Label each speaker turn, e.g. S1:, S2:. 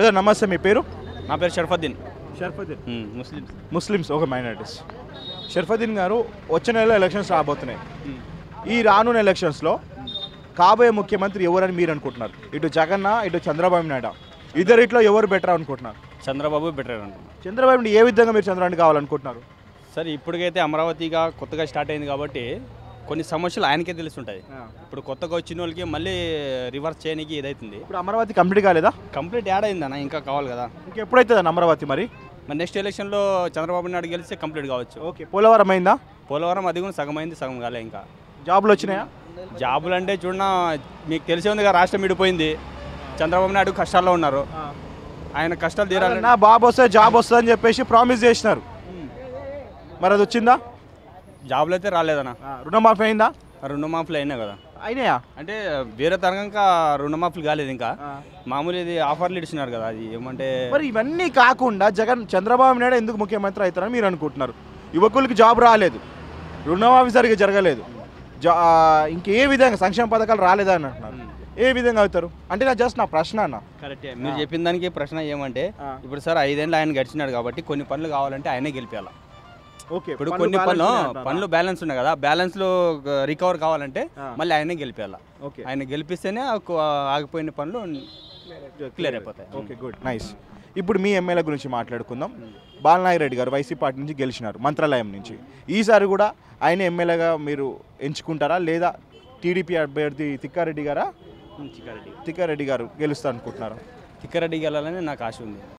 S1: Brother నమస్తే మీ పేరు
S2: నా పేరు షర్ఫద్దీన్
S1: షర్ఫుద్దీన్
S2: ముస్లిం
S1: ముస్లిమ్స్ ఒక మైనారిటీస్ షర్ఫుద్దీన్ గారు వచ్చే నెలలో ఎలక్షన్స్ రాబోతున్నాయి ఈ రానున్న ఎలక్షన్స్లో కాబోయే ముఖ్యమంత్రి ఎవరని మీరు అనుకుంటున్నారు ఇటు జగన్న ఇటు చంద్రబాబు నాయుడు ఇద్దరిట్లో ఎవరు బెటర్ అనుకుంటున్నారు
S2: చంద్రబాబు బెటర్ అంటున్నాను
S1: చంద్రబాబు నాయుడు ఏ విధంగా మీరు చంద్రబాబు కావాలనుకుంటున్నారు
S2: సరే ఇప్పటికైతే అమరావతిగా కొత్తగా స్టార్ట్ అయింది కాబట్టి కొన్ని సమస్యలు ఆయనకే తెలుస్తుంటాయి ఇప్పుడు కొత్తగా వచ్చిన వాళ్ళకి మళ్ళీ రివర్స్ చేయడానికి ఇదవుతుంది
S1: ఇప్పుడు అమరావతి కంప్లీట్ కాలేదా
S2: కంప్లీట్ యాడ్ అయిందన్న ఇంకా కావాలి కదా
S1: ఇంకెప్పుడైతుంది అమరావతి మరి
S2: మరి నెక్స్ట్ ఎలక్షన్లో చంద్రబాబు నాయుడు గెలిస్తే కంప్లీట్ కావచ్చు
S1: ఓకే పోలవరం అయిందా
S2: పోలవరం అది కూడా సగం అయింది సగం కాలే ఇంకా
S1: జాబ్లు వచ్చినాయా
S2: జాబులు అంటే చూడన మీకు తెలిసే ఉంది కదా రాష్ట్రం విడిపోయింది చంద్రబాబు నాయుడు కష్టాల్లో ఉన్నారు ఆయన కష్టాలు తీరాలి
S1: నా బాబు వస్తే జాబ్ వస్తుంది అని చెప్పేసి ప్రామిస్ చేసినారు మరి అది వచ్చిందా
S2: జాబులు అయితే రాలేదన్న
S1: రుణమాఫీ అయిందా
S2: రుణమాఫీలు అయినాయి కదా
S1: అయినాయా
S2: అంటే వేరే తరంగా రుణమాఫీలు కాలేదు ఇంకా మామూలు ఇది ఆఫర్లు ఇచ్చినారు కదా అది ఏమంటే
S1: మరి ఇవన్నీ కాకుండా జగన్ చంద్రబాబు నాయుడు ఎందుకు ముఖ్యమంత్రి అవుతారని మీరు అనుకుంటున్నారు యువకులకి జాబ్ రాలేదు రుణమాఫీ సరిగ్గా జరగలేదు జా ఇంకే విధంగా సంక్షేమ పథకాలు రాలేదా అని అంటున్నారు ఏ విధంగా అవుతారు అంటే నా జస్ట్ నా ప్రశ్న అన్న
S2: కరెక్టే మీరు చెప్పిన దానికి ప్రశ్న ఏమంటే
S1: ఆ.
S2: ఇప్పుడు సార్ ఐదేళ్ళు ఆయన గడిచినాడు కాబట్టి కొన్ని పనులు కావాలంటే ఆయనే గెలిపించాలి
S1: ఓకే
S2: ఇప్పుడు
S1: పనులు
S2: కొన్ని
S1: balance
S2: పనులు
S1: ఉన్నాయి అంటారా?
S2: పనులు బ్యాలెన్స్ ఉన్నాయి కదా బ్యాలెన్స్ లో రికవర్ కావాలంటే
S1: ఆ.
S2: మళ్ళీ ఆయనే గెలిపించాలి
S1: ఓకే
S2: ఆయన గెలిపిస్తేనే ఆ కు- ఆగిపోయిన పనులు క్లియర్ అయిపోతాయి
S1: ఓకే గుడ్ నైస్ ఇప్పుడు మీ ఎమ్మెల్యే గురించి మాట్లాడుకుందాం బాలనాయి రెడ్డి గారు వైసీపీ పార్టీ నుంచి గెలిచినారు మంత్రాలయం నుంచి ఈసారి కూడా ఆయన ఎమ్మెల్యేగా మీరు ఎంచుకుంటారా లేదా టీడీపీ అభ్యర్థి తిక్కారెడ్డి గారా
S2: చిక్కారెడ్డి
S1: తిక్కారెడ్డి గారు గెలుస్తారు అనుకుంటున్నారా
S2: తిక్కారెడ్డి గెలాలని నాకు ఆశ ఉంది